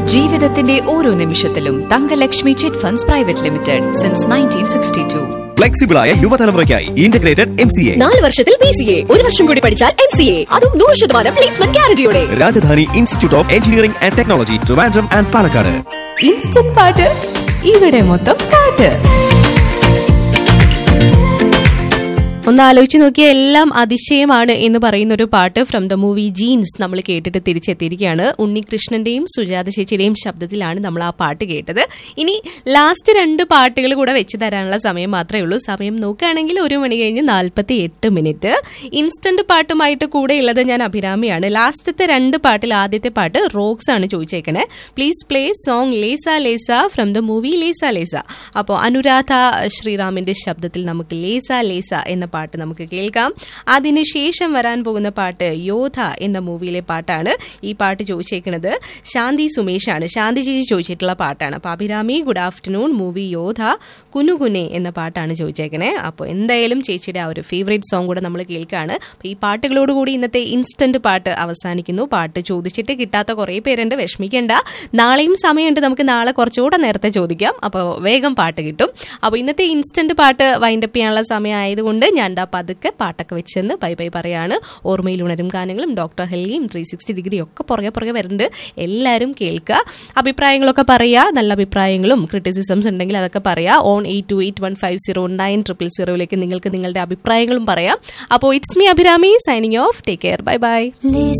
ജീവിതത്തിന്റെ ഓരോ നിമിഷത്തിലും Thankalakshmi chit funds private limited since nineteen sixty two ഫ്ലെക്സിബിളായ യുവതലമുറയ്ക്കായി ഇന്റഗ്രേറ്റഡ് എം സി എ നാല് വർഷത്തിൽ ബി സി എ ഒരു വർഷം കൂടി പഠിച്ചാൽ എം സി എ അതും നൂറ് ശതമാനം പ്ലേസ്മെന്റ് ഗ്യാരണ്ടിയോടെ Rajadhani institute of engineering and technology Trivandrum and Palakkad instant പാട്ട് ഇവിടെ മൊത്തം പാട്ട് ഒന്ന് ആലോചിച്ച് നോക്കിയാൽ എല്ലാം അതിശയമാണ് എന്ന് പറയുന്ന ഒരു പാട്ട് ഫ്രം ദ മൂവി ജീൻസ് നമ്മൾ കേട്ടിട്ട് തിരിച്ചെത്തിയിരിക്കുകയാണ് ഉണ്ണികൃഷ്ണന്റെയും സുജാത ചേച്ചിയുടെയും ശബ്ദത്തിലാണ് നമ്മൾ ആ പാട്ട് കേട്ടത് ഇനി ലാസ്റ്റ് രണ്ട് പാട്ടുകൾ കൂടെ വെച്ച് തരാനുള്ള സമയം മാത്രമേ ഉള്ളൂ സമയം നോക്കുകയാണെങ്കിൽ ഒരു മണി കഴിഞ്ഞ് നാൽപ്പത്തി എട്ട് മിനിറ്റ് ഇൻസ്റ്റന്റ് പാട്ടുമായിട്ട് കൂടെ ഉള്ളത് ഞാൻ അഭിരാമിയാണ് ലാസ്റ്റത്തെ രണ്ട് പാട്ടിൽ ആദ്യത്തെ പാട്ട് റോക്സ് ആണ് ചോദിച്ചേക്കണേ please play song Lesa Lesa from the movie Lesa Lesa അപ്പോൾ അനുരാധ ശ്രീറാമിന്റെ ശബ്ദത്തിൽ നമുക്ക് ലേസ ലേസ എന്ന പാട്ട് നമുക്ക് കേൾക്കാം അതിനുശേഷം വരാൻ പോകുന്ന പാട്ട് യോധ എന്ന മൂവിയിലെ പാട്ടാണ് ഈ പാട്ട് ചോദിച്ചേക്കുന്നത് ശാന്തി സുമേഷാണ് ശാന്തി ചേച്ചി ചോദിച്ചിട്ടുള്ള പാട്ടാണ് അപ്പോൾ Abhirami good afternoon movie Yodha Kunukune എന്ന പാട്ടാണ് ചോദിച്ചേക്കണേ അപ്പോൾ എന്തായാലും ചേച്ചിയുടെ ആ ഒരു ഫേവറേറ്റ് സോങ് കൂടെ നമ്മൾ കേൾക്കുകയാണ് അപ്പോൾ ഈ പാട്ടുകളോടുകൂടി ഇന്നത്തെ ഇൻസ്റ്റന്റ് പാട്ട് അവസാനിക്കുന്നു പാട്ട് ചോദിച്ചിട്ട് കിട്ടാത്ത കുറേ പേരുണ്ട് വിഷമിക്കേണ്ട നാളെയും സമയമുണ്ട് നമുക്ക് നാളെ കുറച്ചുകൂടെ നേരത്തെ ചോദിക്കാം അപ്പോൾ വേഗം പാട്ട് കിട്ടും അപ്പോൾ ഇന്നത്തെ ഇൻസ്റ്റന്റ് പാട്ട് വൈൻഡപ്പ് ചെയ്യാനുള്ള സമയം ആയതുകൊണ്ട് ഞാൻ ദാ പതുക്കെ പാട്ടൊക്കെ വെച്ചെന്ന് ബൈ ബൈ പറയാണ് ഓർമ്മയിൽ ഉണരും ഗാനങ്ങളും ഡോക്ടർ ഹെൽഗിയും ത്രീ സിക്സ്റ്റി ഡിഗ്രി ഒക്കെ പുറകെ പുറകെ വരുന്നുണ്ട് എല്ലാവരും കേൾക്കുക അഭിപ്രായങ്ങളൊക്കെ പറയുക നല്ല അഭിപ്രായങ്ങളും ക്രിറ്റിസിസംസ് ഉണ്ടെങ്കിൽ അതൊക്കെ പറയുക on eight two eight one five zero nine triple സീറോയിലേക്ക് നിങ്ങൾക്ക് നിങ്ങളുടെ അഭിപ്രായങ്ങളും പറയാം അപ്പോൾ it's me Abhirami signing off take care bye bye ലേസ